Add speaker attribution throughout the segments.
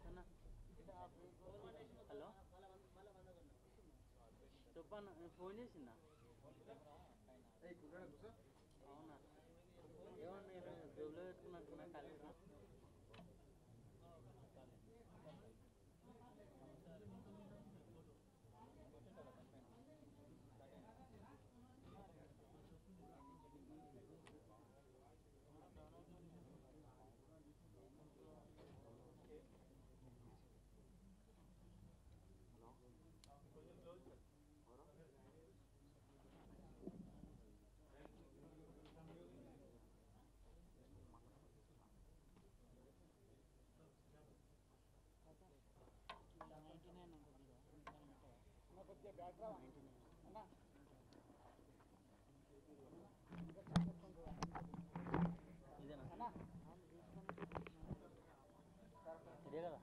Speaker 1: Hello చెప్పన్న phone చేసిందా అవునా ఏమన్నా మీరు జోబులో పెట్టుకున్నట్టున్నా కలిసా ఇదే కదా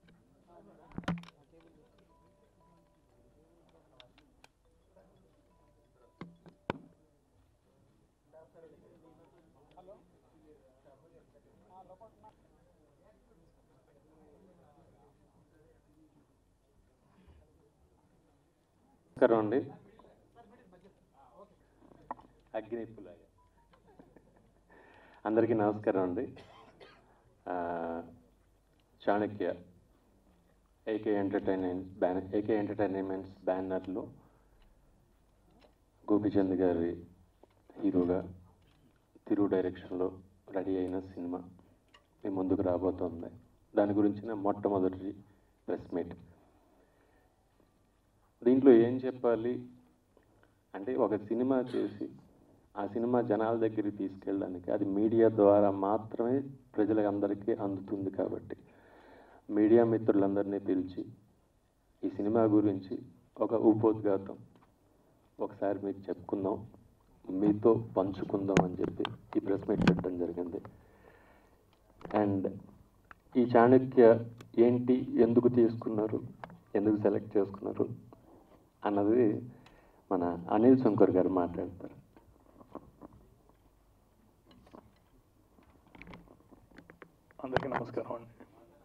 Speaker 2: నమస్కారం అండి అగ్నిపులాగా అందరికీ నమస్కారం అండి ఆ, Chanakya AK entertainment banner AK entertainments బ్యానర్లో గోపిచంద్ గారి హీరోగా తిరు డైరెక్షన్లో రెడీ అయిన సినిమా మీ ముందుకు రాబోతోంది దాని గురించిన మొట్టమొదటి ప్రెస్ మీట్ దీంట్లో ఏం చెప్పాలి అంటే ఒక సినిమా చేసి ఆ సినిమా జనాల దగ్గరికి తీసుకెళ్ళడానికి అది మీడియా ద్వారా మాత్రమే ప్రజలకు అందరికీ అందుతుంది కాబట్టి మీడియా మిత్రులందరినీ పిలిచి ఈ సినిమా గురించి ఒక ఉపోద్ఘాతం ఒకసారి మీకు చెప్పుకుందాం మీతో పంచుకుందాం అని చెప్పి ఈ ప్రెస్ మీట్ పెట్టడం జరిగింది అండ్ ఈ చాణక్య ఏంటి ఎందుకు తీసుకున్నారు ఎందుకు సెలెక్ట్ చేసుకున్నారు అన్నది మన అనిల్ శంకర్ గారు మాట్లాడతారు
Speaker 3: అందరికీ నమస్కారం అండి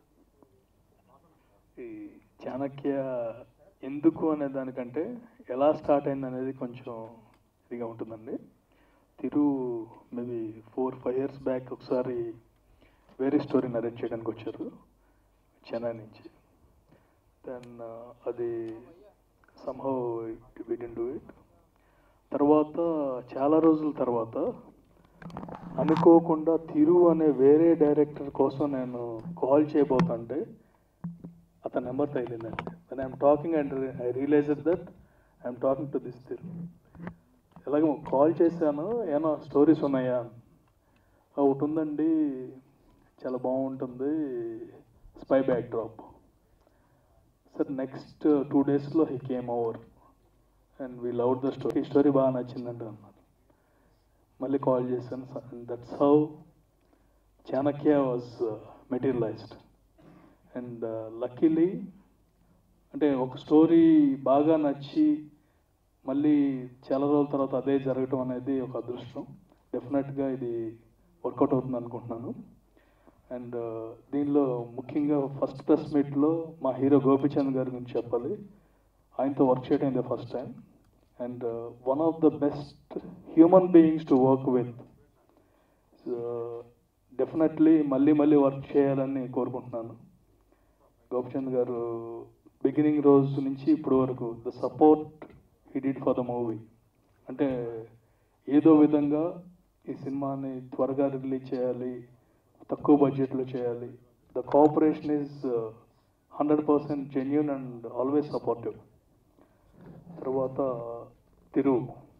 Speaker 3: ఈ చాణక్య ఎందుకు అనే దానికంటే ఎలా స్టార్ట్ అయింది అనేది కొంచెం ఇదిగా ఉంటుందండి Thiru maybe four five years back ఒకసారి వేరే స్టోరీ నరేట్ చేయడానికి వచ్చారు చెన్నై నుంచి దెన్ అది సంహౌ విడెన్ డూ ఇట్ తర్వాత చాలా రోజుల తర్వాత అనుకోకుండా తిరు అనే వేరే డైరెక్టర్ కోసం నేను కాల్ చేయబోతుంటే అతని నెంబర్ తగిలిందండి then I'm talking and I realize that I'm talking to this Thiru ఎలాగో కాల్ చేశాను ఏమో స్టోరీస్ ఉన్నాయా ఒకటి ఉందండి చాలా బాగుంటుంది spy back drop sir next two డేస్లో he came over and we love the story ఈ స్టోరీ బాగా నచ్చిందండి అన్నారు మళ్ళీ కాల్ చేశాను that's how Chanakya was materialized and luckily అంటే ఒక స్టోరీ బాగా నచ్చి మళ్ళీ చాలా రోజుల తర్వాత అదే జరగటం అనేది ఒక అదృష్టం డెఫినెట్గా ఇది వర్కౌట్ అవుతుంది అనుకుంటున్నాను అండ్ దీనిలో ముఖ్యంగా ఫస్ట్ ప్రెస్ మీట్లో మా హీరో గోపిచంద్ గారి గురించి చెప్పాలి ఆయనతో వర్క్ చేయడం ఇదే first time and one of the best human beings to work with definitely మళ్ళీ మళ్ళీ వర్క్ చేయాలని కోరుకుంటున్నాను గోపిచంద్ గారు బిగినింగ్ రోజు నుంచి ఇప్పుడు వరకు the support he did for the movie అంటే ఏదో విధంగా ఈ సినిమాని త్వరగా రిలీజ్ చేయాలి తక్కువ బడ్జెట్లో చేయాలి the cooperation is hundred percent genuine and always supportive తర్వాత Thiru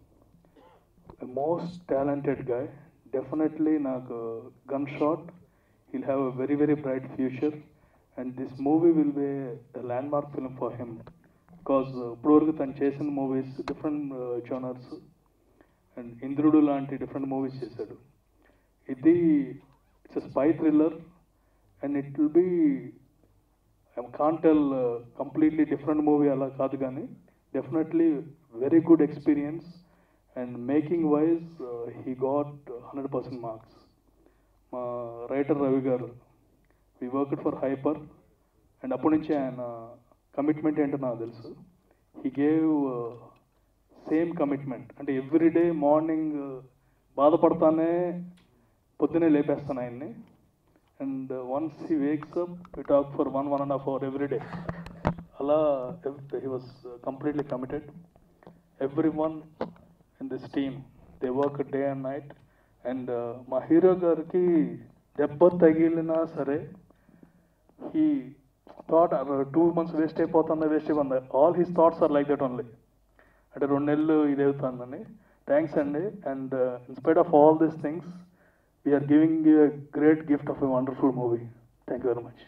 Speaker 3: most talented guy definitely నాకు gun shot he'll have a very very bright future and this movie will be landmark film for him because ఇప్పటివరకు తను చేసిన movies different genres and ఇంద్రుడు లాంటి different movies చేశాడు ఇది it's spy thriller and it will be I can't tell completely different movie అలా కాదు కానీ definitely very good experience and making wise he got hundred percent marks మా writer Ravi గారు we worked for Hyper and అప్పటి నుంచి ఆయన commitment ఏంటో నాకు తెలుసు హీ గేవ్ సేమ్ కమిట్మెంట్ అంటే ఎవ్రీడే మార్నింగ్ బాధపడతానే పొద్దునే లేపేస్తాను ఆయన్ని and once he wakes up we talk for one one and half hour everyday అలా he was completely committed every one in this team they work day and night and మా hero గారికి దెబ్బ తగిలినా సరే he thought two months waste అయిపోతుందా waste అయిపోతుందా all his thoughts are like that only అంటే రెండు నెలలు ఇది అవుతుందని థ్యాంక్స్ అండి and in spite of all these things we are giving you great gift of a wonderful movie thank you very much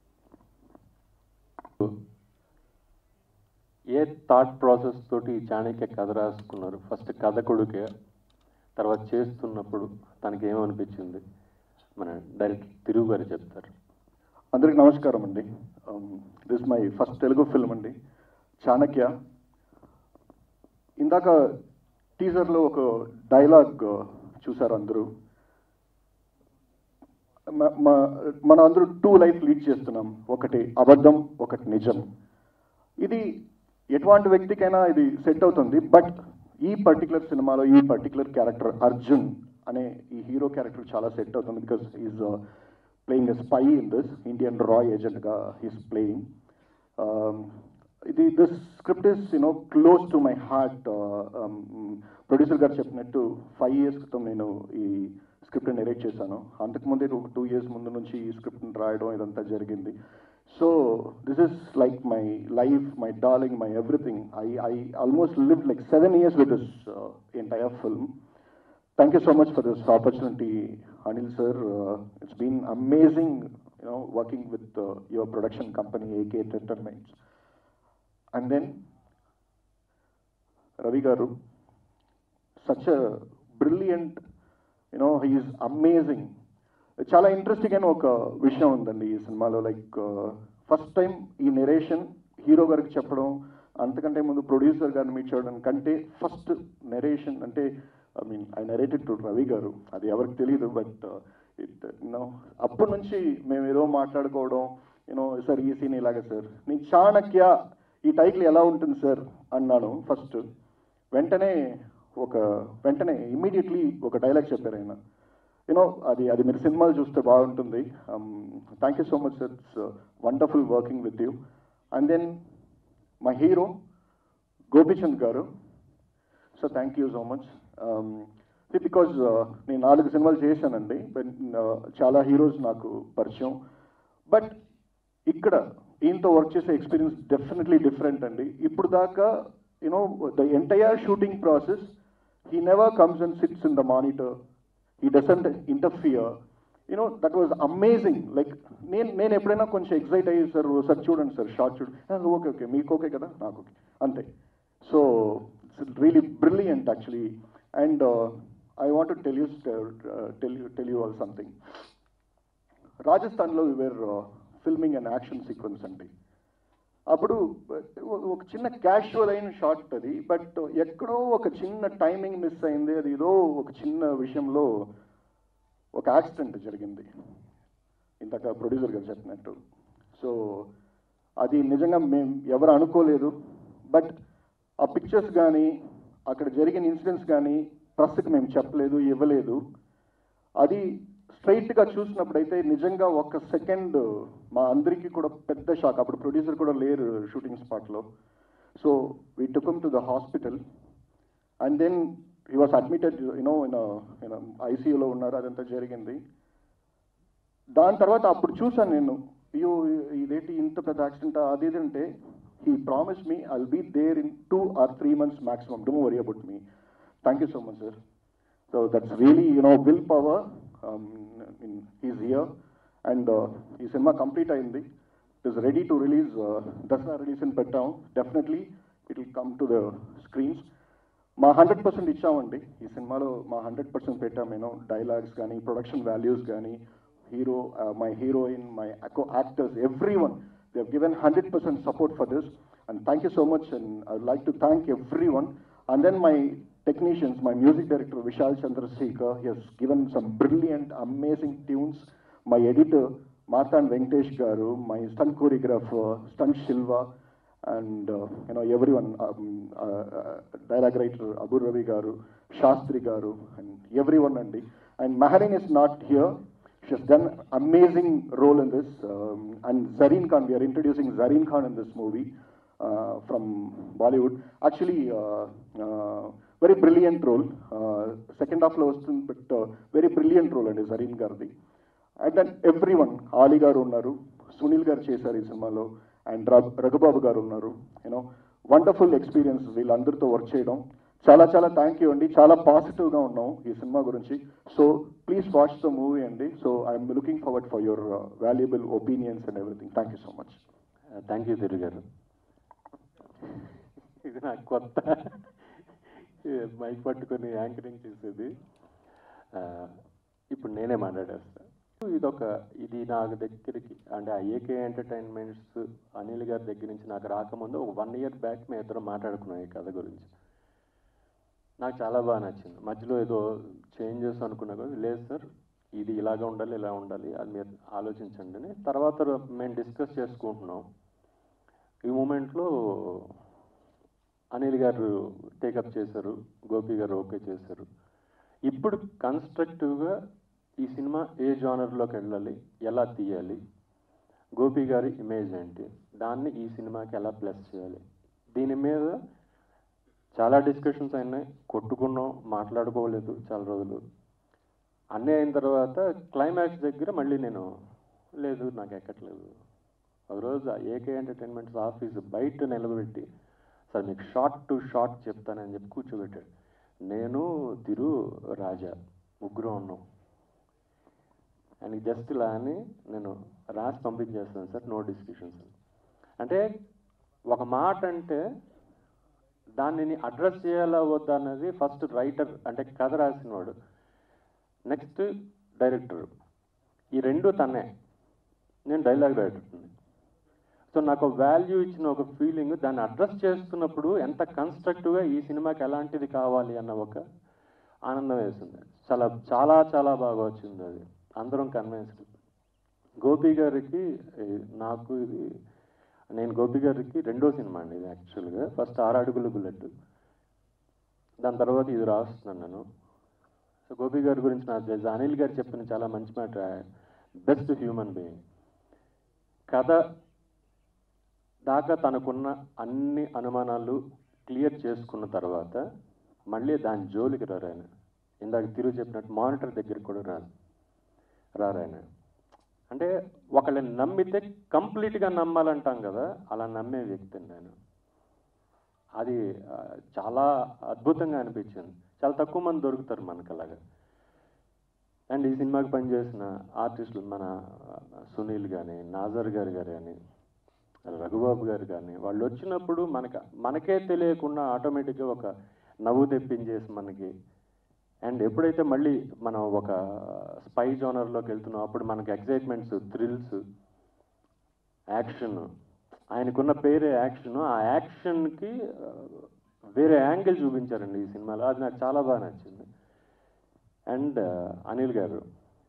Speaker 2: a thought process తోటి ఈ చాణక్య కథ రాసుకున్నారు ఫస్ట్ కథకుడికే తర్వాత చేస్తున్నప్పుడు తనకి ఏమనిపించింది మన డైరెక్టర్ తిరుగు గారు చెప్తారు
Speaker 4: అందరికి నమస్కారం అండి this my first Telugu film అండి చాణక్య ఇందాక టీజర్లో ఒక డైలాగ్ చూసారు అందరూ మ- మ- మన అందరూ టూ లైఫ్ లీడ్ చేస్తున్నాం ఒకటి అబద్ధం ఒకటి నిజం ఇది ఎటువంటి వ్యక్తికైనా ఇది సెట్ అవుతుంది బట్ ఈ పర్టికులర్ సినిమాలో ఈ పర్టికులర్ క్యారెక్టర్ అర్జున్ అనే ఈ హీరో క్యారెక్టర్ చాలా సెట్ అవుతుంది because is playing a spy in this Indian రా ఏజెంట్గా హీస్ ప్లేయింగ్ ఇది this script is you know close to my heart producer గారు చెప్పినట్టు ఫైవ్ ఇయర్స్ క్రితం నేను ఈ స్క్రిప్ట్ నెరేట్ చేశాను అంతకుముందే ఒక టూ ఇయర్స్ ముందు నుంచి ఈ స్క్రిప్ట్ని రాయడం ఇదంతా జరిగింది so this is like my life my darling my everything I I almost live like seven years with this entire film Thank you so much for this opportunity, Anil sir. Uh, it's been amazing, you know, working with uh, your production company, AK Entertainment. And then, Ravi Garu, such a brilliant, you know, he is amazing. చాలా interesting అయిన ఒక విషయం ఉందండి ఈ సినిమాలో like first time ఈ narration hero గారికి చెప్పడం అంతకంటే ముందు ప్రొడ్యూసర్ గారిని మీట్ చేయడం కంటే ఫస్ట్ నెరేషన్ అంటే I mean I narrated to Ravi గారు అది ఎవరికి తెలియదు బట్ ఇట్ యూనో అప్పటి నుంచి మేము ఏదో మాట్లాడుకోవడం యూనో సార్ ఈ సీన్ ఇలాగే సార్ నీ చాణక్య ఈ టైటిల్ ఎలా ఉంటుంది సార్ అన్నాను ఫస్ట్ వెంటనే ఒక వెంటనే ఇమ్మీడియట్లీ ఒక డైలాగ్ చెప్పారు ఆయన యూనో అది అది మీరు సినిమాలు చూస్తే బాగుంటుంది thank you so much it's wonderful working with you and then మా హీరో గోపిచంద్ గారు so thank you so much because నేను నాలుగు సినిమాలు చేశానండి but, uh, చాలా హీరోస్ నాకు పరిచయం బట్ ఇక్కడ ఈయనతో వర్క్ చేసే ఎక్స్పీరియన్స్ డెఫినెట్లీ డిఫరెంట్ అండి ఇప్పుడు దాకా you know the entire shooting process he never comes and sits in the monitor he doesn't interfere you know that was amazing like నేను నేను ఎప్పుడైనా కొంచెం ఎక్సైట్ అయ్యి సార్ సార్ చూడండి సార్ షార్ట్ చూడండి ఓకే ఓకే మీకు ఓకే కదా నాకు ఓకే అంతే so it's really brilliant actually and I want tell you tell you tell you all something రాజస్థాన్లో where filming and action sequence అండి అప్పుడు uh, ఒక చిన్న క్యాషువల్ అయిన షార్ట్ అది బట్ ఎక్కడో ఒక చిన్న టైమింగ్ మిస్ అయింది అది ఏదో ఒక చిన్న విషయంలో ఒక యాక్సిడెంట్ జరిగింది ఇంతక ప్రొడ్యూసర్ గారు చెప్పినట్టు సో అది నిజంగా మేము ఎవరు అనుకోలేదు బట్ ఆ పిక్చర్స్ కానీ అక్కడ జరిగిన ఇన్సిడెంట్స్ కానీ ప్రెస్కి మేము చెప్పలేదు ఇవ్వలేదు అది స్ట్రైట్గా చూసినప్పుడైతే నిజంగా ఒక సెకండ్ మా అందరికీ కూడా పెద్ద షాక్ అప్పుడు ప్రొడ్యూసర్ కూడా లేరు షూటింగ్ స్పాట్లో so we took him to the hospital and then he was admitted you know in ఐసీయూలో ఉన్నారు అదంతా జరిగింది దాని తర్వాత అప్పుడు చూసాను నేను అయ్యో ఇదేంటి ఇంత పెద్ద యాక్సిడెంట్ అది ఇది అంటే he promise me I'll be there in two or three months maximum don't worry about me thank you so much sir so that's really you know will power is here and ఈ సినిమా complete అయింది it is ready to release Dasara release అని పెట్టాం definitely it will come to the screens మా hundred percent ఇచ్చామండి ఈ సినిమాలో మా హండ్రెడ్ పర్సెంట్ పెట్టాం నేను డైలాగ్స్ కానీ ప్రొడక్షన్ వాల్యూస్ కానీ hero my heroine my actors every one they have given hundred percent support for this and thank you so much and I like to thank every one and then my technicians, my music director Vishal Chandrasekhar, he has given some brilliant, amazing tunes. My editor Marthan Venkatesh Garu, my stunt choreographer, stunt Shilva, and uh, you know everyone, um, uh, uh, dialogue writer Abu Ravi Garu, Shastri Garu, and everyone Andy. And Maharin is not here. She has done amazing role in this. Um, and Zareen Khan, we are introducing Zareen Khan in this movie uh, from Bollywood. Actually, uh, uh, very brilliant role. Uh, second half లో వస్తుంది but very brilliant role అండి జరీన్ గారిది and then every one Ali గారు ఉన్నారు సునీల్ గారు చేశారు ఈ సినిమాలో అండ్ రఘుబాబు గారు ఉన్నారు యూనో వండర్ఫుల్ ఎక్స్పీరియన్స్ వీళ్ళందరితో వర్క్ చేయడం చాలా చాలా థ్యాంక్ యూ అండి చాలా పాజిటివ్గా ఉన్నాం ఈ సినిమా గురించి so please watch the movie అండి so I'm looking forward for your valuable opinions and everything thank you so much
Speaker 2: thank you Thiru గారు ఇది నాకు కొత్త మైక్ పట్టుకొని యాంకరింగ్ చేసేది ఆ, ఇప్పుడు నేనే మాట్లాడేస్తా ఇదొక ఇది నాకు దగ్గరికి అంటే ఆ ఏకే ఎంటర్టైన్మెంట్స్ అనిల్ గారి దగ్గర నుంచి నాకు రాకముందు ఒక వన్ ఇయర్ బ్యాక్ మేము ఇద్దరం మాట్లాడుకున్నాం ఈ కథ గురించి నాకు చాలా బాగా నచ్చింది మధ్యలో ఏదో చేంజెస్ అనుకున్నా కూడా లేదు సార్ ఇది ఇలాగ ఉండాలి ఇలా ఉండాలి అది మీరు ఆలోచించండి అని తర్వాత మేము డిస్కస్ చేసుకుంటున్నాం ఈ మూమెంట్లో అనిల్ గారు టేకప్ చేశారు గోపి గారు ఓకే చేశారు ఇప్పుడు కన్స్ట్రక్టివ్గా ఈ సినిమా ఏ జానర్లోకి వెళ్ళాలి ఎలా తీయాలి గోపి గారి ఇమేజ్ ఏంటి దాన్ని ఈ సినిమాకి ఎలా ప్లస్ చేయాలి దీని మీద చాలా డిస్కషన్స్ అయినాయి కొట్టుకున్నాం మాట్లాడుకోలేదు చాలా రోజులు అన్నీ అయిన తర్వాత క్లైమాక్స్ దగ్గర మళ్ళీ నేను లేదు నాకు ఎక్కట్లేదు ఒక రోజు ఆ ఏకే ఎంటర్టైన్మెంట్స్ ఆఫీస్ బయట నిలబెట్టి సార్ మీకు షార్ట్ టు షార్ట్ చెప్తానని చెప్పి కూర్చోబెట్టాడు నేను తిరు రాజా ముగ్గురు ఉన్నాం అండ్ జస్ట్ ఇలా అని నేను రాసి పంపించేస్తాను సార్ నో డిస్కషన్స్ అంటే ఒక మాట అంటే దానిని అడ్రస్ చేయాలా వద్దా అన్నది ఫస్ట్ రైటర్ అంటే కథ రాసినవాడు నెక్స్ట్ డైరెక్టర్ ఈ రెండు తనే నేను డైలాగ్ రైటర్ని సో నాకు వాల్యూ ఇచ్చిన ఒక ఫీలింగ్ దాన్ని అడ్రస్ చేస్తున్నప్పుడు ఎంత కన్స్ట్రక్టివ్గా ఈ సినిమాకి ఎలాంటిది కావాలి అన్న ఒక ఆనందం వేసింది చాలా చాలా చాలా బాగా వచ్చింది అది అందరం కన్విన్స్డ్ గోపి గారికి ఏ, నాకు ఇది నేను గోపి గారికి రెండో సినిమా అండి ఇది యాక్చువల్గా ఫస్ట్ ఆరు అడుగుల బుల్లెట్ దాని తర్వాత ఇది రాస్తున్నాను నేను సో గోపి గారి గురించి నాకు తెలుసు అనిల్ గారు చెప్పిన చాలా మంచి మాట బెస్ట్ హ్యూమన్ బీయింగ్ కథ దాకా తనకున్న అన్ని అనుమానాలు క్లియర్ చేసుకున్న తర్వాత మళ్ళీ దాని జోలికి రారు ఆయన ఇందాక తిరుగు చెప్పినట్టు మానిటర్ దగ్గరికి కూడా రాదు రారు ఆయన అంటే ఒకళ్ళని నమ్మితే కంప్లీట్గా నమ్మాలంటాం కదా అలా నమ్మే వ్యక్తిని నేను అది ఆ, చాలా అద్భుతంగా అనిపించింది చాలా తక్కువ మంది దొరుకుతారు మనకు అలాగా అండ్ ఈ సినిమాకి పనిచేసిన ఆర్టిస్టులు మన ఆ, సునీల్ కానీ నాజర్ గారు గారు కానీ రఘుబాబు గారు కానీ వాళ్ళు వచ్చినప్పుడు మనక మనకే తెలియకుండా ఆటోమేటిక్గా ఒక నవ్వు తెప్పించేసి మనకి అండ్ ఎప్పుడైతే మళ్ళీ మనం ఒక స్పై జోనర్లోకి వెళ్తున్నాం అప్పుడు మనకి ఎక్సైట్మెంట్స్ థ్రిల్స్ యాక్షన్ ఆయనకున్న పేరే యాక్షన్ ఆ యాక్షన్కి వేరే యాంగిల్ చూపించారండి ఈ సినిమాలో అది నాకు చాలా బాగా నచ్చింది అండ్ అనిల్ గారు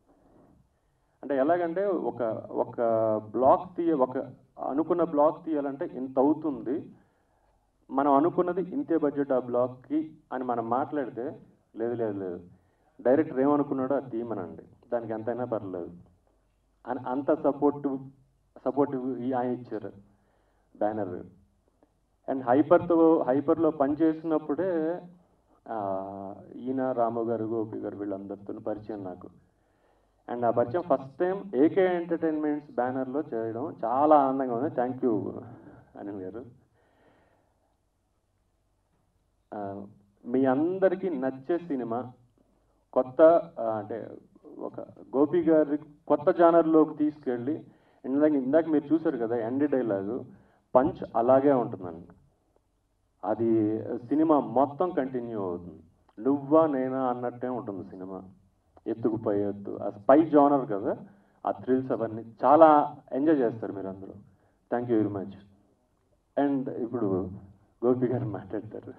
Speaker 2: అంటే ఎలాగంటే ఒక ఒక బ్లాక్ తీయ ఒక అనుకున్న బ్లాక్ తీయాలంటే ఇంత అవుతుంది మనం అనుకున్నది ఇంతే బడ్జెట్ ఆ బ్లాక్కి అని మనం మాట్లాడితే లేదు లేదు లేదు డైరెక్టర్ ఏమనుకున్నాడో అది తీయమనండి దానికి ఎంతైనా పర్లేదు అని అంత సపోర్టివ్ సపోర్టివ్ ఆయన ఇచ్చారు బ్యానర్ అండ్ హైపర్తో హైపర్లో పనిచేసినప్పుడే ఆ, ఈయన రాము గారు గోపి గారు వీళ్ళందరితో పరిచయం నాకు అండ్ ఆ పరిచయం ఫస్ట్ టైం ఏకే ఎంటర్టైన్మెంట్స్ బ్యానర్లో చేయడం చాలా ఆనందంగా ఉంది థ్యాంక్ యూ అనిల్ గారు ఆ, మీ అందరికీ నచ్చే సినిమా కొత్త ఆ, అంటే ఒక గోపి గారి కొత్త జానర్లోకి తీసుకెళ్ళి ఇందాక ఇందాక మీరు చూసారు కదా ఎండ్ డైలాగు పంచ్ అలాగే ఉంటుందండి అది సినిమా మొత్తం కంటిన్యూ అవుతుంది నువ్వా నేనా అన్నట్టే ఉంటుంది సినిమా ఎత్తుకుపై ఎత్తు ఆ స్పై జానర్ కదా ఆ థ్రిల్స్ అవన్నీ చాలా ఎంజాయ్ చేస్తారు మీరు అందరూ thank you very much and ఇప్పుడు గోపి గారు మాట్లాడతారు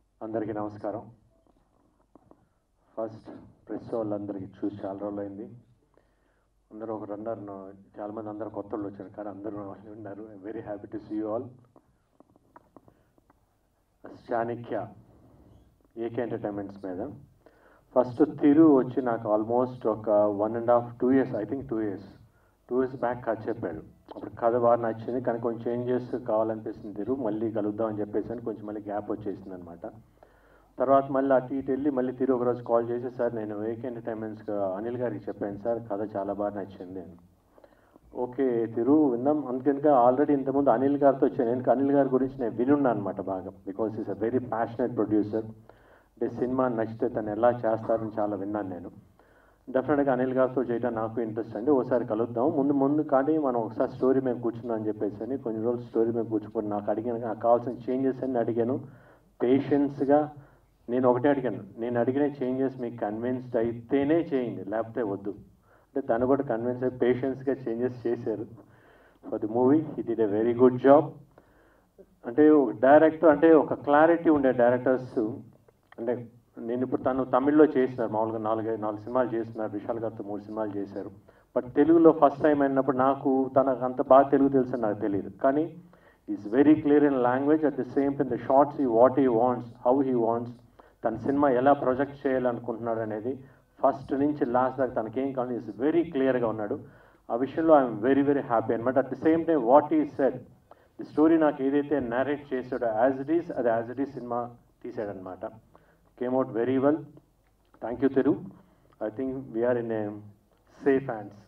Speaker 5: అందరికీ నమస్కారం ఫస్ట్ ప్రెస్ వాళ్ళందరికీ చూసి చాలా రోజులైంది
Speaker 2: అందరూ ఒకరు అన్నారు నా- చాలా మంది అందరు కొత్త వాళ్ళు వచ్చారు కానీ అందరూ వాళ్ళు ఉన్నారు very happy to see you all Chanakya AK entertainments మీద ఫస్ట్ తిరు వచ్చి నాకు ఆల్మోస్ట్ ఒక one and half two years I think two years two years back కథ చెప్పాడు అప్పుడు కథ బాగా నచ్చింది కానీ కొంచెం చేంజెస్ కావాలనిపిస్తుంది తిరు మళ్ళీ కలుద్దాం అని చెప్పేసి అని కొంచెం మళ్ళీ గ్యాప్ వచ్చేసింది అనమాట తర్వాత మళ్ళీ అటు ఇటు వెళ్ళి మళ్ళీ తిరు ఒకరోజు కాల్ చేసి సార్ నేను ఏకే ఎంటర్టైన్మెంట్స్ అనిల్ గారికి చెప్పాను సార్ కథ చాలా బాగా నచ్చింది అని ఓకే తిరు విందాం అందుకనుక ఆల్రెడీ ఇంతకుముందు అనిల్ గారితో వచ్చాను నేను అనిల్ గారి గురించి నేను వినున్నాను అనమాట బాగా because is a very passionate producer అంటే సినిమా నచ్చితే తను ఎలా చేస్తారని చాలా విన్నాను నేను డెఫినెట్గా అనిల్ గారితో చేయడం నాకు ఇంట్రెస్ట్ అండి ఒకసారి కలుద్దాం ముందు ముందు కానీ మనం ఒకసారి స్టోరీ మేము కూర్చుందాం అని చెప్పేసి అని కొన్ని రోజులు స్టోరీ మేము కూర్చుకొని నాకు అడిగాను నాకు కావాల్సిన చేంజెస్ అన్ని అడిగాను పేషెన్స్గా నేను ఒకటే అడిగాను నేను అడిగిన చేంజెస్ మీకు కన్విన్స్డ్ అయితేనే చేయండి లేకపోతే వద్దు అంటే తను కూడా కన్విన్స్ అయ్యి పేషెన్స్గా చేంజెస్ చేశారు for the movie he did a very good job అంటే ఒక డైరెక్టర్ అంటే ఒక క్లారిటీ ఉండే డైరెక్టర్స్ అంటే నేను ఇప్పుడు తను తమిళ్లో చేసినారు మామూలుగా నాలుగు నాలుగు సినిమాలు చేస్తున్నారు విశాల్ గారితో మూడు సినిమాలు చేశారు బట్ తెలుగులో ఫస్ట్ టైం అయినప్పుడు నాకు తనకు అంత బాగా తెలుగు తెలుసు అని నాకు తెలియదు కానీ is very clear in language at the same time the shots ఈ what he wants how he wants తన సినిమా ఎలా ప్రొజెక్ట్ చేయాలనుకుంటున్నాడు అనేది ఫస్ట్ నుంచి లాస్ట్ దాకా తనకేం కావాలి ఈజ్ వెరీ క్లియర్గా ఉన్నాడు ఆ విషయంలో ఐఎమ్ వెరీ వెరీ హ్యాపీ అనమాట at the same time what he said the story నాకు ఏదైతే నరేట్ చేసాడో యాజ్ ఇట్ ఈస్ అది యాజ్ ఇట్ ఈస్ సినిమా తీసాడనమాట came out very well thank you Thiru I think we are in a safe hands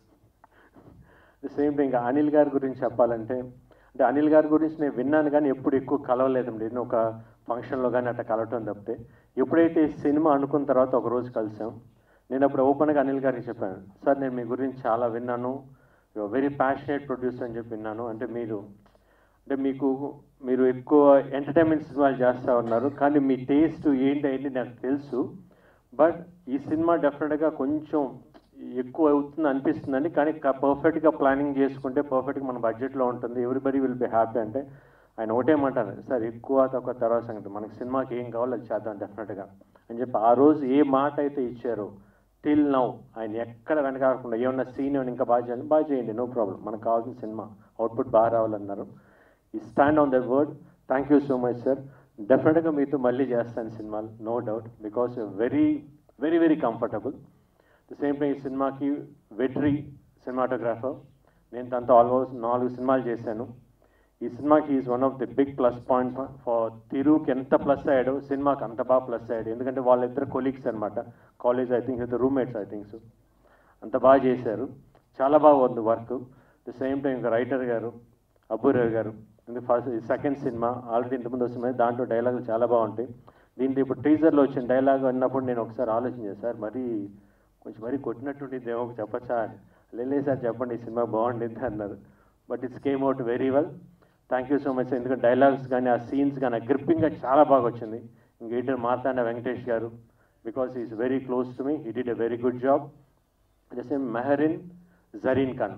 Speaker 2: the same thing Anil గారి గురించి చెప్పాలంటే అంటే అనిల్ గారి గురించి నేను విన్నాను కానీ ఎప్పుడు ఎక్కువ కలవలేదండి నేను ఒక ఫంక్షన్లో కానీ అట్లా కలవటం తప్పితే ఎప్పుడైతే ఈ సినిమా అనుకున్న తర్వాత ఒక రోజు కలిసాం నేను అప్పుడు ఓపెన్గా అనిల్ గారికి చెప్పాను సార్ నేను మీ గురించి చాలా విన్నాను వెరీ ప్యాషనేట్ ప్రొడ్యూసర్ అని చెప్పి విన్నాను అంటే మీరు అంటే మీకు మీరు ఎక్కువ ఎంటర్టైన్మెంట్ సినిమాలు చేస్తూ ఉన్నారు కానీ మీ టేస్ట్ ఏంటి అనేది నాకు తెలుసు బట్ ఈ సినిమా డెఫినెట్గా కొంచెం ఎక్కువ అవుతుంది అనిపిస్తుందండి కానీ పర్ఫెక్ట్గా ప్లానింగ్ చేసుకుంటే పర్ఫెక్ట్గా మన బడ్జెట్లో ఉంటుంది ఎవ్రీబడి విల్ బి హ్యాపీ అంటే ఆయన ఒకటేమంటారు సార్ ఎక్కువ తక్కువ తర్వాత సంగతి మనకి సినిమాకి ఏం కావాలో అది చేద్దాం డెఫినెట్గా అని చెప్పి ఆ రోజు ఏ మాట అయితే ఇచ్చారో టిల్ నౌ ఆయన ఎక్కడ వెనకాడకుండా ఏమన్నా సీన్ ఏమైనా ఇంకా బాగా చేయండి బాగా చేయండి నో ప్రాబ్లం మనకు కావాల్సిన సినిమా అవుట్పుట్ బాగా రావాలన్నారు he stand on the word thank you so much sir డెఫినెట్గా మీతో మళ్ళీ చేస్తాను సినిమాలు no doubt because very very very comfortable the same time ఈ సినిమాకి వెట్రీ సినిమాటోగ్రాఫర్ నేను తనతో ఆల్మోస్ట్ నాలుగు సినిమాలు చేశాను ఈ సినిమాకి is one of the big plus point for తిరుకి ఎంత ప్లస్ అయ్యాడో సినిమాకి అంత బాగా ప్లస్ అయ్యాడు ఎందుకంటే వాళ్ళిద్దరు కొలీగ్స్ అనమాట college I think roommates I think so అంత బాగా చేశారు చాలా బాగా ఉంది వర్క్ ద సేమ్ టైం ఇంకా రైటర్ గారు అబ్బురావు గారు ఇది ఫస్ట్ సెకండ్ సినిమా ఆల్రెడీ ఇంతకుముందు వస్తుంది దాంట్లో డైలాగులు చాలా బాగుంటాయి దీంట్లో ఇప్పుడు టీజర్లో వచ్చిన డైలాగ్ అన్నప్పుడు నేను ఒకసారి ఆలోచన చేశాను సార్ మరి కొంచెం మరీ కొట్టినట్టుండి ఏమో చెప్పచ్చా అని లేదు సార్ చెప్పండి ఈ సినిమా బాగుండింది అన్నారు but it's came out very well thank you so much ఎందుకంటే డైలాగ్స్ కానీ ఆ సీన్స్ కానీ ఆ గ్రిప్పింగ్గా చాలా బాగా వచ్చింది ఇంక ఎడిటర్ మార్తాండ వెంకటేష్ గారు because is very close to me he did a very good job the same Mehreen Zareen Khan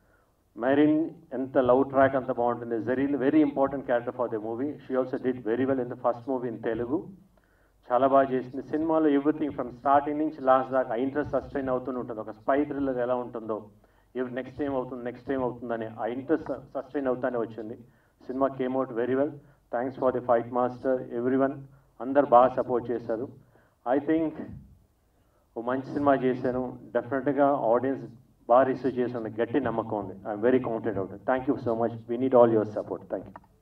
Speaker 2: Mehreen ఎంత లవ్ ట్రాక్ అంత బాగుంటుంది Zareen very important character for the movie she also did very well in the first movie in Telugu చాలా బాగా చేసింది సినిమాలో everything from starting నుంచి last దాకా ఆ ఇంట్రెస్ట్ సస్టైన్ అవుతూనే ఉంటుంది ఒక స్పై థ్రిల్లర్ ఎలా ఉంటుందో ఎవరు నెక్స్ట్ టైం అవుతుంది నెక్స్ట్ టైం అవుతుందని ఆ ఇంట్రెస్ట్ సస్టైన్ అవుతానే వచ్చింది cinema came out very well thanks for the fight master everyone అందరు బాగా సపోర్ట్ చేశారు ఐ థింక్ ఓ మంచి సినిమా చేశాను డెఫినెట్గా ఆడియన్స్ బాగా రిసీవ్ చేసిన గట్టి నమ్మకం ఉంది I'm very confident out thank you so much we need all your support thank you